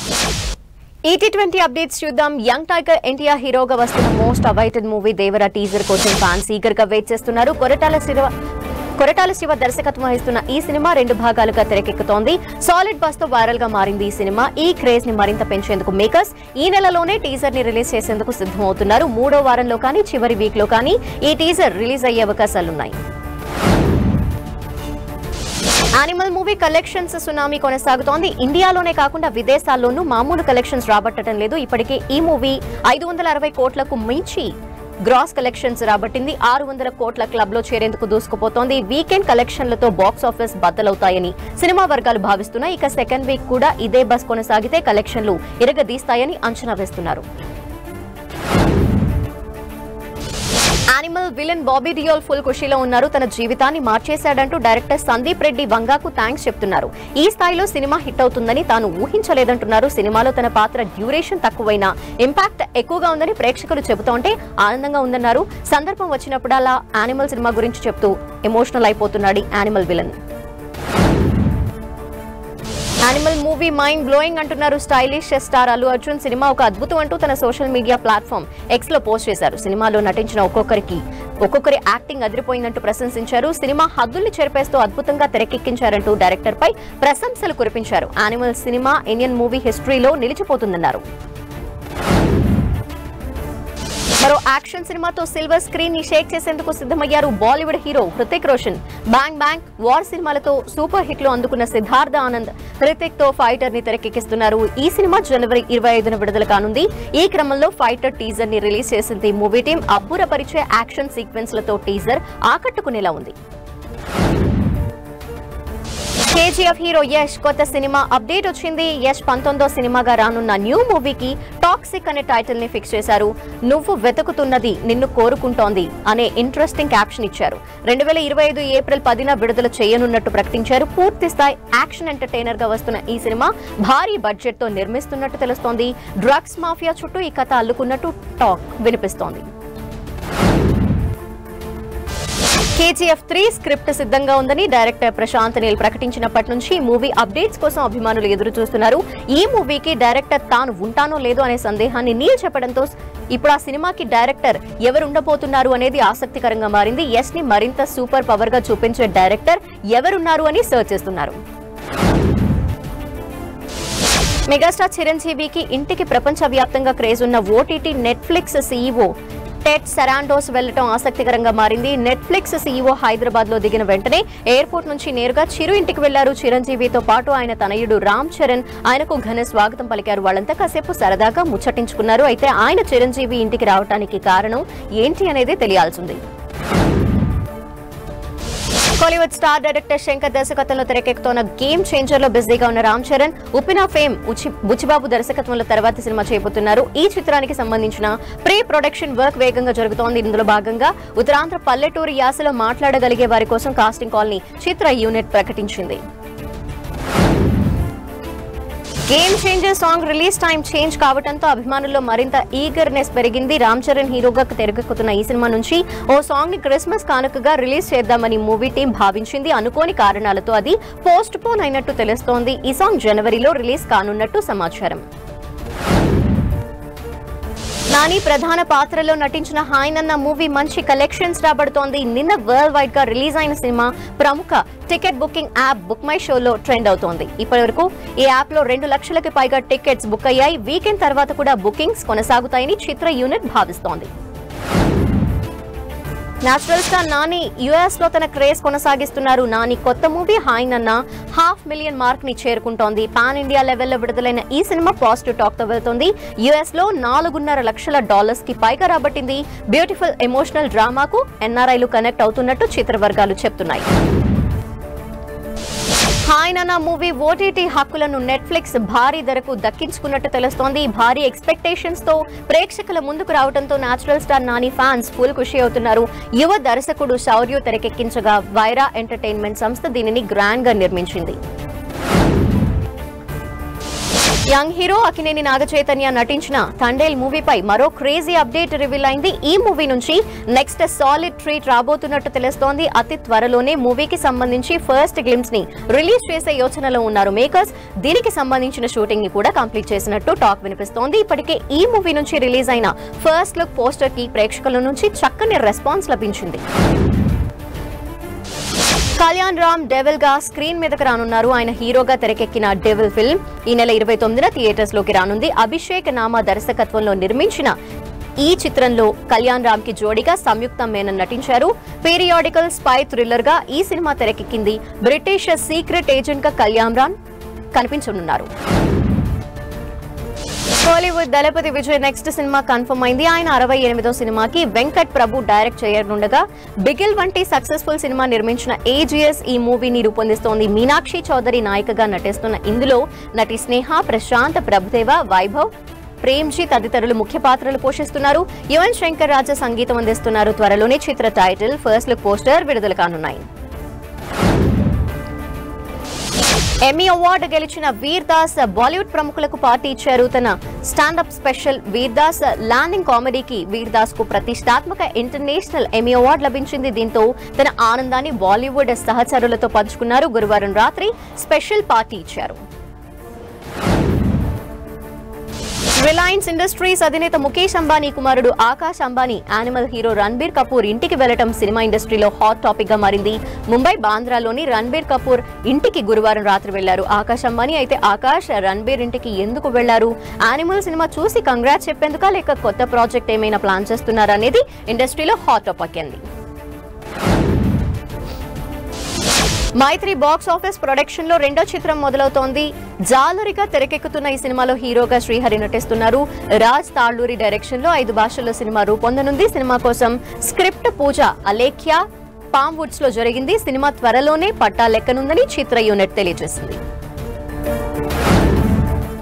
ఈటీ twenty updates చూద్దాం young tiger NTR హీరోగా వస్తున్న most awaited movie Devara teaser కోసం ఫ్యాన్స్ ఈగర్ గా వెయిట్ చేస్తున్నారు కొరటాల శివ కొరటాల శివ దర్శకత్వం వహిస్తున్న ఈ సినిమా రెండు భాగాలుగా తెరకెక్కుతోంది సాలిడ్ బస్ తో వైరల్ గా మారింది ఈ సినిమా ఈ క్రేజ్ ని మరింత పెంచేందుకు మేకర్స్ ఈ నెలలోనే టీజర్ ని రిలీజ్ చేసేందుకు సిద్ధమవుతున్నారు మూడో వారంలో కానీ చివరి వీక్ లో కానీ ఈ టీజర్ రిలీజ్ అయ్యే అవకాశాలున్నాయి యానిమల్ మూవీ కలెక్షన్స్ సునామీ కొనసాగుతోంది ఇండియాలోనే కాకుండా విదేశాల్లోనూ మామూలు కలెక్షన్స్ రాబట్టడం లేదు ఇప్పటికే ఈ మూవీ ఐదు వందల అరవై కోట్లకు మించి గ్రాస్ కలెక్షన్స్ రాబట్టింది ఆరు వందల కోట్ల క్లబ్ లో చేరేందుకు దూసుకుపోతోంది వీకెండ్ కలెక్షన్లతో బాక్స్ ఆఫీస్ బద్దలవుతాయని సినిమా వర్గాలు భావిస్తున్నాయి ఇక సెకండ్ వీక్ కూడా ఇదే బస్ కొనసాగితే కలెక్షన్లు ఇరగదీస్తాయని అంచనా వేస్తున్నారు animal villain Bobby Deol full ఖుషీలో ఉన్నారు తన జీవితాన్ని మార్చేశాడంటూ డైరెక్టర్ సందీప్ రెడ్డి వంగాకు థ్యాంక్స్ చెప్తున్నారు ఈ స్థాయిలో సినిమా హిట్ అవుతుందని తాను ఊహించలేదంటున్నారు సినిమాలో తన పాత్ర డ్యూరేషన్ తక్కువైనా ఇంపాక్ట్ ఎక్కువగా ఉందని ప్రేక్షకులు చెబుతోంటే ఆనందంగా ఉందన్నారు సందర్భం వచ్చినప్పుడల్లా యానిమల్ సినిమా గురించి చెప్తూ ఎమోషనల్ అయిపోతున్నాడు animal villain animal movie mind blowing అంటున్నారు stylish star Allu Arjun cinema ఒక అద్భుతం అంటూ తన సోషల్ మీడియా ప్లాట్ఫామ్ ఎక్స్ లో పోస్ట్ చేశారు సినిమాలో నటించిన ఒక్కొక్కరికి ఒక్కొక్కరి యాక్టింగ్ అదిరిపోయిందంటూ ప్రశంసించారు సినిమా హద్దుల్ని చెరిపేస్తూ అద్భుతంగా తెరకెక్కించారంటూ డైరెక్టర్ పై ప్రశంసలు కురిపించారు యానిమల్ సినిమా ఇండియన్ మూవీ హిస్టరీలో నిలిచిపోతుందన్నారు మరో యాక్షన్ సినిమాతో సిల్వర్ స్క్రీన్ ని షేక్ చేసేందుకు సిద్ధమయ్యారు Bollywood hero Hrithik Roshan bang bang war సినిమాలతో సూపర్ హిట్లు అందుకున్న సిద్ధార్థ ఆనంద్ హృతిక్ తో ఫైటర్ ని తెరకెక్కిస్తున్నారు ఈ సినిమా జనవరి ఇరవై ఐదున విడుదల కానుంది ఈ క్రమంలో ఫైటర్ టీజర్ ని రిలీజ్ చేసింది మూవీ టీం అబ్బురపరిచే యాక్షన్ సీక్వెన్స్ లతో టీజర్ ఆకట్టుకునేలా ఉంది కేజీఎఫ్ హీరో యష్ కొత్త సినిమా అప్డేట్ వచ్చింది యష్ పంతొమ్మిదో సినిమాగా రానున్న న్యూ మూవీకి టాక్సిక్ అనే టైటిల్ ని ఫిక్స్ చేశారు నువ్వు వెతుకుతున్నది నిన్ను కోరుకుంటోంది అనే ఇంట్రెస్టింగ్ క్యాప్షన్ ఇచ్చారు రెండు వేల ఇరవై ఐదు ఏప్రిల్ పదిన విడుదల చేయనున్నట్టు ప్రకటించారు పూర్తి స్థాయి యాక్షన్ ఎంటర్టైనర్ గా వస్తున్న ఈ సినిమా భారీ బడ్జెట్ తో నిర్మిస్తున్నట్టు తెలుస్తోంది డ్రగ్స్ మాఫియా చుట్టూ ఈ కథ అల్లుకున్నట్టు టాక్ వినిపిస్తోంది కేజీఎఫ్ త్రీ స్క్రిప్ట్ సిద్ధంగా ఉందని డైరెక్టర్ ప్రశాంత్ నీల్ ప్రకటించినప్పటి నుంచి మూవీ అప్డేట్స్ కోసం అభిమానులు ఎదురు చూస్తున్నారు ఈ మూవీకి డైరెక్టర్ తాను ఉంటానో లేదో అనే సందేహాన్ని నీల్ చెప్పడంతో ఇప్పుడు ఆ సినిమాకి డైరెక్టర్ ఎవరు ఉండబోతున్నారు అనేది ఆసక్తికరంగా మారింది ఎస్ ని మరింత సూపర్ పవర్ గా చూపించే డైరెక్టర్ ఎవరున్నారు అని సర్చ్ చేస్తున్నారు మెగాస్టార్ చిరంజీవికి ఇంటికి ప్రపంచవ్యాప్తంగా క్రేజ్ ఉన్న OTT Netflix CEO Ted Sarandos వెళ్లటం ఆసక్తికరంగా మారింది నెట్ఫ్లిక్స్ సీఈఓ హైదరాబాద్ లో దిగిన వెంటనే ఎయిర్పోర్ట్ నుంచి నేరుగా చిరు ఇంటికి వెళ్లారు చిరంజీవితో పాటు ఆయన తనయుడు రామ్ చరణ్ ఆయనకు ఘన స్వాగతం పలికారు వాళ్ళంతా కాసేపు సరదాగా ముచ్చటించుకున్నారు అయితే ఆయన చిరంజీవి ఇంటికి రావడానికి కారణం ఏంటి అనేది తెలియాల్సింది కోలీవుడ్ స్టార్ డైరెక్టర్ శంకర్ దర్శకత్వంలో తెరకెక్కుతున్న గేమ్ చేంజర్ లో బిజీగా ఉన్న రామ్ చరణ్ ఉపినా ఫేమ్ ఉచి- బుచ్చిబాబు దర్శకత్వంలో తర్వాతి సినిమా చేయబోతున్నారు ఈ చిత్రానికి సంబంధించిన ప్రీ ప్రొడక్షన్ వర్క్ వేగంగా జరుగుతోంది ఇందులో భాగంగా ఉత్తరాంధ్ర పల్లెటూరు యాసలో మాట్లాడగలిగే వారి కోసం కాస్టింగ్ కాల్ ని చిత్ర యూనిట్ ప్రకటించింది game changer song release time change కావడంతో అభిమానుల్లో మరింత ఈగర్నెస్ పెరిగింది రామ్ చరణ్ హీరోగా తెరకెక్కుతున్న ఈ సినిమా నుంచి ఓ సాంగ్ ని క్రిస్మస్ కానుకగా రిలీజ్ చేద్దామని మూవీ టీం భావించింది అనుకోని కారణాలతో అది పోస్ట్ పోన్ అయినట్టు తెలుస్తోంది ఈ సాంగ్ జనవరిలో రిలీజ్ కానున్నట్టు సమాచారం నాని ప్రధాన పాత్రలో నటించిన హాయనన్న మూవీ మంచి కలెక్షన్స్ రాబడుతోంది నిన్న వరల్డ్ వైడ్ గా రిలీజ్ అయిన సినిమా ప్రముఖ ticket booking app book my షోలో ట్రెండ్ అవుతోంది ఇప్పటివరకు ఈ యాప్ లో రెండు లక్షలకి పైగా టికెట్స్ బుక్ అయ్యాయి వీకెండ్ తర్వాత కూడా బుకింగ్స్ కొనసాగుతాయని చిత్ర యూనిట్ భావిస్తోంది నేచురల్ స్టార్ నాని యుఎస్ లో తన క్రేజ్ కొనసాగిస్తున్నారు నాని కొత్త movie hi Nanna half million mark ని చేరుకుంటోంది పాన్ ఇండియా లెవెల్లో విడుదలైన ఈ సినిమా పాజిటివ్ టాక్ తో వెళ్తుంది యుఎస్ లో నాలుగున్నర లక్షల డాలర్స్ కి పైగా రాబట్టింది బ్యూటిఫుల్ ఎమోషనల్ డ్రామాకు ఎన్ఆర్ఐలు కనెక్ట్ అవుతున్నట్టు చిత్రవర్గాలు చెప్తున్నాయి హాయ్ నానా మూవీ ఓటీటీ హక్కులను నెట్ఫ్లిక్స్ భారీ ధరకు దక్కించుకున్నట్టు తెలుస్తోంది భారీ ఎక్స్పెక్టేషన్స్ తో ప్రేక్షకుల ముందుకు రావడంతో natural star Nani fans full ఖుషి అవుతున్నారు యువ దర్శకుడు శౌర్యు తెరకెక్కించగా వైరా ఎంటర్టైన్మెంట్ సంస్థ దీనిని గ్రాండ్ గా నిర్మించింది యంగ్ హీరో అకినేని నాగచైతన్య నటించిన థండేల్ మూవీపై మరో క్రేజీ అప్డేట్ రివీల్ అయింది ఈ మూవీ నుంచి నెక్స్ట్ సాలిడ్ ట్రీట్ రాబోతున్నట్టు తెలుస్తోంది అతి త్వరలోనే మూవీకి సంబంధించి ఫస్ట్ గ్లిమ్స్ ని రిలీజ్ చేసే యోచనలో ఉన్నారు మేకర్స్ దీనికి సంబంధించిన షూటింగ్ ని కూడా కంప్లీట్ చేసినట్టు టాక్ వినిపిస్తోంది ఇప్పటికే ఈ మూవీ నుంచి రిలీజ్ అయిన ఫస్ట్ లుక్ పోస్టర్ కి ప్రేక్షకుల నుంచి చక్కని రెస్పాన్స్ లభించింది కళ్యాణ్ రామ్ డెవిల్ గా స్క్రీన్ మీదకి రానున్నారు ఆయన హీరోగా తెరకెక్కిన డెవిల్ ఫిల్మ్ ఈ నెల ఇరవై తొమ్మిదిన థియేటర్స్ లోకి రానుంది అభిషేక్ నామా దర్శకత్వంలో నిర్మించిన ఈ చిత్రంలో కళ్యాణ్ రామ్ కి జోడిగా సంయుక్త మేనన్ నటించారు పీరియాడికల్ స్పై థ్రిల్లర్ గా ఈ సినిమా తెరకెక్కింది బ్రిటిష్ సీక్రెట్ ఏజెంట్ గా కళ్యాణ్ రామ్ కనిపించనున్నారు Bollywood Thalapathy Vijay next cinema confirm అయింది ఆయన అరవై ఎనిమిదో సినిమాకి వెంకట్ ప్రభు డైరెక్ట్ చేయనుండగా బిగిల్ వంటి సక్సెస్ఫుల్ సినిమా నిర్మించిన ఏజిఎస్ ఈ మూవీని రూపొందిస్తోంది మీనాక్షి చౌదరి నాయికగా నటిస్తున్న ఇందులో నటి స్నేహ ప్రశాంత్ ప్రభుదేవ వైభవ్ ప్రేమ్జీ తదితరులు ముఖ్య పాత్రలు పోషిస్తున్నారు యువన్ శంకర్ రాజా సంగీతం అందిస్తున్నారు త్వరలోనే చిత్ర టైటిల్ ఫస్ట్ లుక్ పోస్టర్ విడుదల కానున్నాయి ఎమ్మీ అవార్డు గెలిచిన వీర్ దాస్ బాలీవుడ్ ప్రముఖులకు పార్టీ ఇచ్చారు తన standup special Vir Das landing కామెడీకి వీర్ దాస్ కు ప్రతిష్టాత్మక ఇంటర్నేషనల్ ఎమ్మీ అవార్డు లభించింది దీంతో తన ఆనందాన్ని బాలీవుడ్ సహచరులతో పంచుకున్నారు గురువారం రాత్రి స్పెషల్ పార్టీ ఇచ్చారు రిలయన్స్ ఇండస్ట్రీస్ అధినేత ముఖేష్ అంబానీ కుమారుడు ఆకాష్ అంబానీ యానిమల్ హీరో రణబీర్ కపూర్ ఇంటికి వెళ్లడం సినిమా ఇండస్ట్రీలో హాట్ టాపిక్ గా మారింది ముంబై బాంద్రాలోని రణబీర్ కపూర్ ఇంటికి గురువారం రాత్రి వెళ్లారు ఆకాష్ అంబానీ అయితే ఆకాష్ రణబీర్ ఇంటికి ఎందుకు వెళ్లారు యానిమల్ సినిమా చూసి కంగ్రాట్స్ చెప్పేందుకా లేక కొత్త ప్రాజెక్ట్ ఏమైనా ప్లాన్ చేస్తున్నారా అనేది ఇండస్ట్రీలో హాట్ టాపిక్ అయింది మైత్రి బాక్స్ ఆఫీస్ ప్రొడక్షన్ లో రెండో చిత్రం మొదలవుతోంది జాలరిగా తెరకెక్కుతున్న ఈ సినిమాలో హీరోగా శ్రీహరి నటిస్తున్నారు రాజ్ తాళ్ళూరి డైరెక్షన్ లో ఐదు భాషల్లో సినిమా రూపొందనుంది సినిమా కోసం స్క్రిప్ట్ పూజ అలేఖ్య పామ్ వుడ్స్ లో జరిగింది సినిమా త్వరలోనే పట్టా లెక్కనుందని చిత్ర యూనిట్ తెలియజేసింది